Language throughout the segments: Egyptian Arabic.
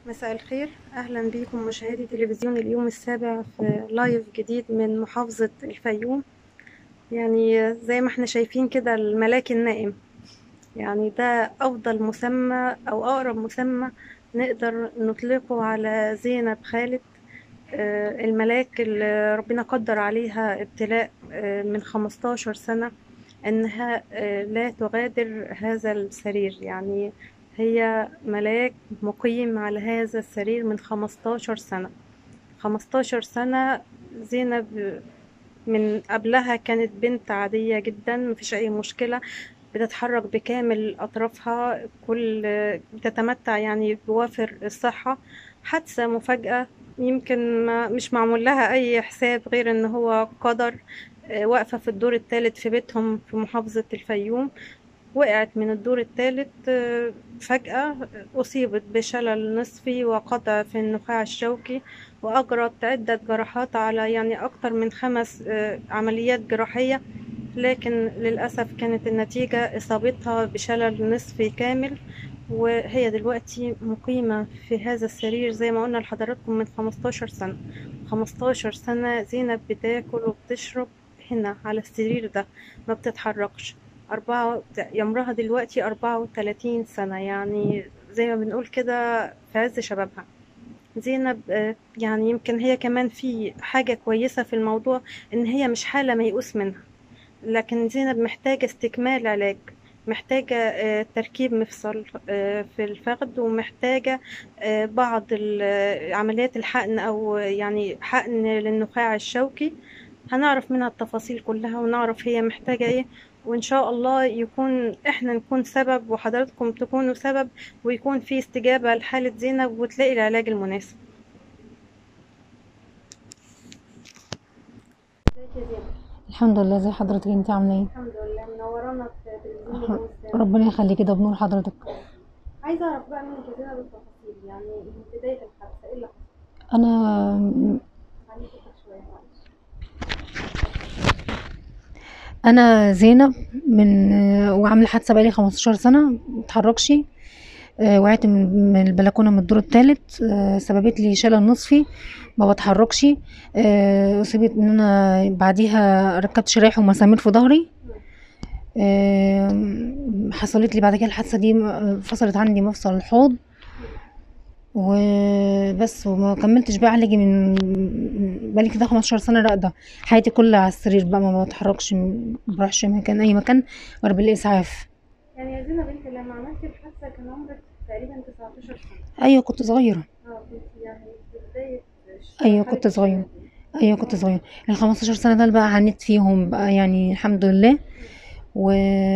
مساء الخير أهلا بكم مشاهدي تلفزيون اليوم السابع في لايف جديد من محافظة الفيوم يعني زي ما احنا شايفين كده الملاك النائم يعني ده أفضل مسمى أو أقرب مسمى نقدر نطلقه على زينب خالد آه، الملاك اللي ربنا قدر عليها ابتلاء آه، من 15 سنة إنها آه، لا تغادر هذا السرير يعني هي ملاك مقيم على هذا السرير من 15 سنة 15 سنة زينب من قبلها كانت بنت عادية جدا مفيش أي مشكلة بتتحرك بكامل أطرافها كل بتتمتع يعني بوافر الصحة حادثة مفاجأة يمكن ما مش معمول لها أي حساب غير إن هو قدر آه، واقفة في الدور الثالث في بيتهم في محافظة الفيوم وقعت من الدور الثالث فجأة أصيبت بشلل نصفي وقطع في النخاع الشوكي وأجرت عدة جراحات على يعني أكتر من خمس آه، عمليات جراحية لكن للأسف كانت النتيجة إصابتها بشلل نصفي كامل وهي دلوقتي مقيمة في هذا السرير زي ما قلنا لحضراتكم من 15 سنة 15 سنة زينب بتاكل وبتشرب هنا على السرير ده ما بتتحركش أربعة عمرها دلوقتي أربعة وتلاتين سنة يعني زي ما بنقول كده في عز شبابها زينب آه، يعني يمكن هي كمان في حاجة كويسة في الموضوع إن هي مش حالة ميؤوس منها لكن زينب محتاجة استكمال علاج محتاجة آه، تركيب مفصل آه، في الفخذ ومحتاجة آه، بعض ال- عمليات الحقن أو يعني حقن للنخاع الشوكي هنعرف منها التفاصيل كلها ونعرف هي محتاجة ايه وإن شاء الله يكون إحنا نكون سبب وحضراتكم تكونوا سبب ويكون في استجابة لحالة زينب وتلاقي العلاج المناسب ازيك يا زينب الحمد لله زي حضرتك انت عامله ايه الحمد لله منورانا في تلفزيون اليوم السابع ربنا يخليك كده بنور حضرتك عايزة أعرف بقى منك يا زينب التفاصيل يعني من بداية الحادثة ايه اللي حصل؟ انا علي صوتك شوية معلش انا زينب من وعامله حادثه بقالي 15 سنه متحركش آه، وقعت من من البلكونه من الدور الثالث سببت لي شلل نصفي ما بتحركش آه، اصيبت ان انا بعديها ركبت شرايح ومسامير في ظهري آه، حصلت لي بعد كده الحادثه دي م- فصلت عندي مفصل الحوض وبس وما كملتش بقى علاجي من بقالي كده 15 سنه راقده حياتي كلها على السرير بقى ما بتحركش ما بروحش مكان اي مكان غير بالاسعاف يعني يا زينب انت لما عملتي الحادثة كان عمرك تقريبا 19 سنة ايوه كنت صغيره اه كنت يعني في بداية ايوه حالة كنت صغيره الشباب. ايوه كنت صغيره ال 15 سنه دول بقى عانيت فيهم بقى يعني الحمد لله و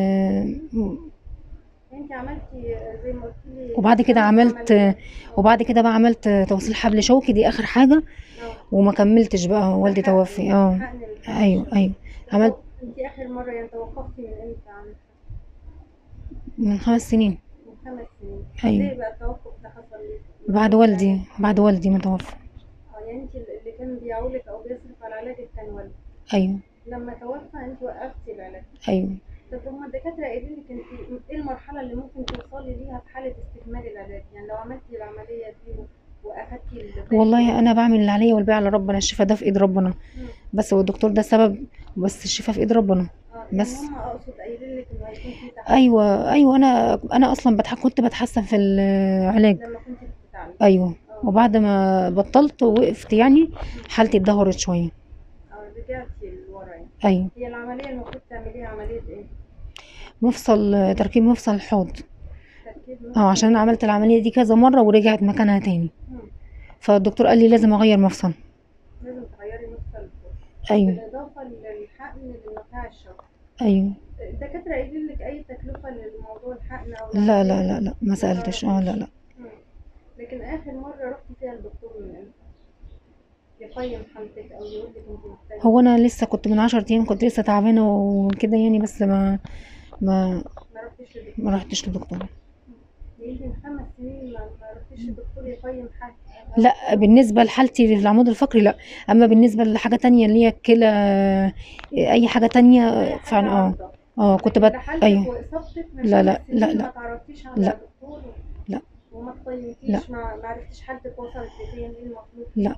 انت عملتي زي ما قلت لي وبعد كده خمس عملت عمليات. وبعد كده بقى عملت توصيل حبل شوكي دي اخر حاجه اه. وما كملتش بقى والدي حقن- توفي اه حقن الحبل. ايوه ايوه عملت انت اخر مرة يعني توقفتي من امتى عن من خمس سنين من خمس سنين أيوة. ليه بقى التوقف ده حصل ليه؟ بعد والدي بعد والدي ما توفى اه يعني انت اللي كان بيعولك او بيصرف على علاجك كان والدك ايوه لما توفى انت وقفتي العلاج ايوه طب هما الدكاترة قايلين لك انت ايه المرحلة اللي ممكن توصلي ليها في حالة استكمال العلاج يعني لو عملتي العملية دي و- واخدتي الباقي والله انا بعمل اللي عليا والباقي على ربنا الشفاء ده في ايد ربنا مم. بس هو الدكتور ده سبب بس الشفاء في ايد ربنا اه يعني بس. هما اقصد قايلين لك انه هيكون في تحسن ايوه ايوه انا انا اصلا بتح... كنت بتحسن في العلاج لما كنت بتتعالجي ايوه اه وبعد ما بطلت وقفت يعني حالتي اتدهورت شويه اه رجعتي لورا يعني ايوه هي العملية المفروض تعمليها عملية ايه؟ مفصل تركيب مفصل الحوض تركيب اه عشان انا عملت العمليه دي كذا مره ورجعت مكانها تاني مم. فالدكتور قال لي لازم اغير مفصل لازم تغيري نص الفوق ايوه بالإضافة للحقن للنخاع الشوكي ايوه الدكاترة قايلين لك أي تكلفة لموضوع الحقن أو لا لا العملية؟ لا لا ما سالتش اه لا لا مم. لكن آخر مرة رحتي فيها الدكتور من امتى؟ يقيم حالتك أو يقول لك أنت محتاجة هو انا لسه كنت من عشر ايام كنت لسه تعبانه وكده يعني بس ما ما ما رحتيش للدكتور ما رحتش للدكتور يمكن خمس سنين ما ما رحتيش للدكتور يقيم حالتك لا بالنسبه لحالتي في العمود الفقري لا اما بالنسبه لحاجه تانية اللي هي الكلى اي حاجه تانية أي حاجة فعلا اه عارضة. اه كنت لكن بت ده حالتك ايوه وإصابتك من لا، لا، خمس سنين لا، لا. ما تعرفتيش على لا. دكتور لا. وما قيمتيش لا. ما ما عرفتيش حالتك وصلت لفين ايه المطلوب لا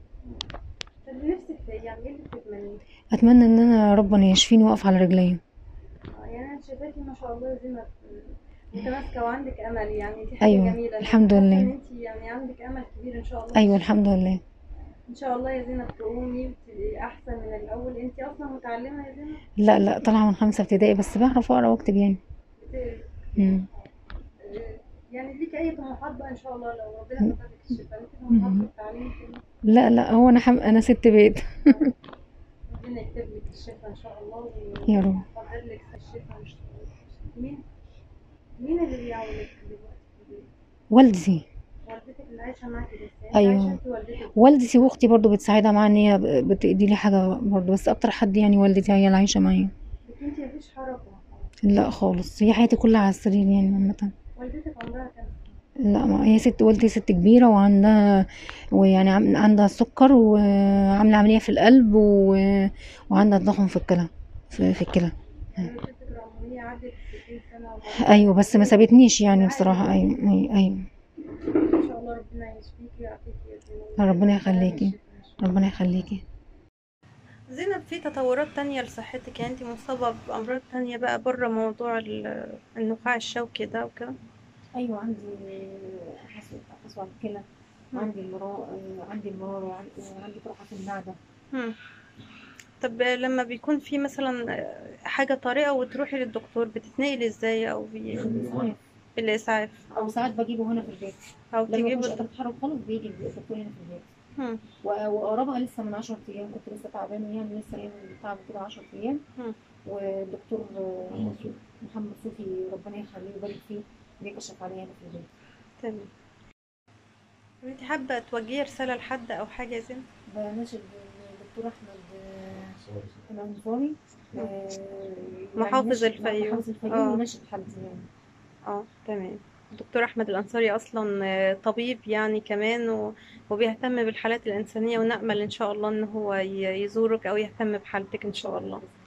طب نفسك في إيه؟ يعني ايه اللي بتتمنيه اتمنى ان انا ربنا يشفيني واقف على رجلي آه، يعني انا شايفاكي ما شاء الله يا زينب آه، متماسكه وعندك امل يعني دي حاجه أيوة، جميله الحمد حاسة لله. ان انت يعني عندك امل كبير ان شاء الله ايوه الحمد لله ان شاء الله يا زينب تقومي وتبقي احسن من الاول انت اصلا متعلمه يا زينب لا لا طالعه من خمسه ابتدائي بس بعرف اقرا واكتب يعني بت- مم. آه، يعني ليك اي طموحات بقى ان شاء الله لو ربنا كتب لك الشفاء ليك طموحات في التعليم كده لا لا هو انا حم... انا ست بيت ربنا يكتب لك الشفاء ان شاء الله يا رب ويقدر لك الشفاء ان شاء الله مين مين اللي بيعولك دلوقتي في البيت؟ والدتي والدتك اللي عايشه معاكي بس يعني أيوة. عايشه انت والدتك والدتي واختي برضو بتساعدها معايا ان هي ب- بتدي لي حاجه برضو بس اكتر حد يعني والدتي هي اللي عايشه معايا بس انت مفيش حركه لا خالص هي حياتي كلها على السرير يعني عامه والدتك عمرها كام لا ما هي ست والدتي ست كبيره وعندها ويعني عم- عندها سكر وعامله عمليه في القلب و... وعندها تضخم في الكلى في, في الكلى سنه والدتك رغم هي عدت 60 سنه وما- ايوه بس ما سابتنيش يعني بصراحه ايوه ايوه, أيوة. ان شاء الله ربنا يشفيكي ويعافيكي يا زينب ربنا يخليكي. ربنا يخليكي زينب في تطورات تانية لصحتك يعني انت مصابة بأمراض تانية بقى بره موضوع ال- النخاع الشوكي ده وكده ايوه عندي حسوة حسوة على الكلى وعندي المرارة عندي المرارة وعندي قرحة في المعدة مم. طب لما بيكون في مثلا حاجة طارئة وتروحي للدكتور بتتنقلي ازاي او بي... بالإسعاف او ساعات بجيبه هنا في البيت او لما تجيبوا مش الد- قادرة اتحرك خالص بيجي الدكتور هنا في البيت مم. و- وقربها لسه من 10 ايام كنت لسه تعبانه يعني لسه ايام التعب كده 10 ايام مم. والدكتور آه، محمد صوفي ربنا يخليه ويبارك فيه جه كشف عليا هنا في البيت تمام طب انت حابة توجهي رسالة لحد او حاجة يا زينب بناشد الدكتور احمد آه، الانصاري آه، محافظ يعني الفيوم. محافظ الفيوم آه. وناشد حالتي يعني اه تمام الدكتور احمد الانصاري اصلا آه، طبيب يعني كمان و- وبيهتم بالحالات الانسانيه ونامل ان شاء الله ان هو ي- يزورك او يهتم بحالتك ان شاء الله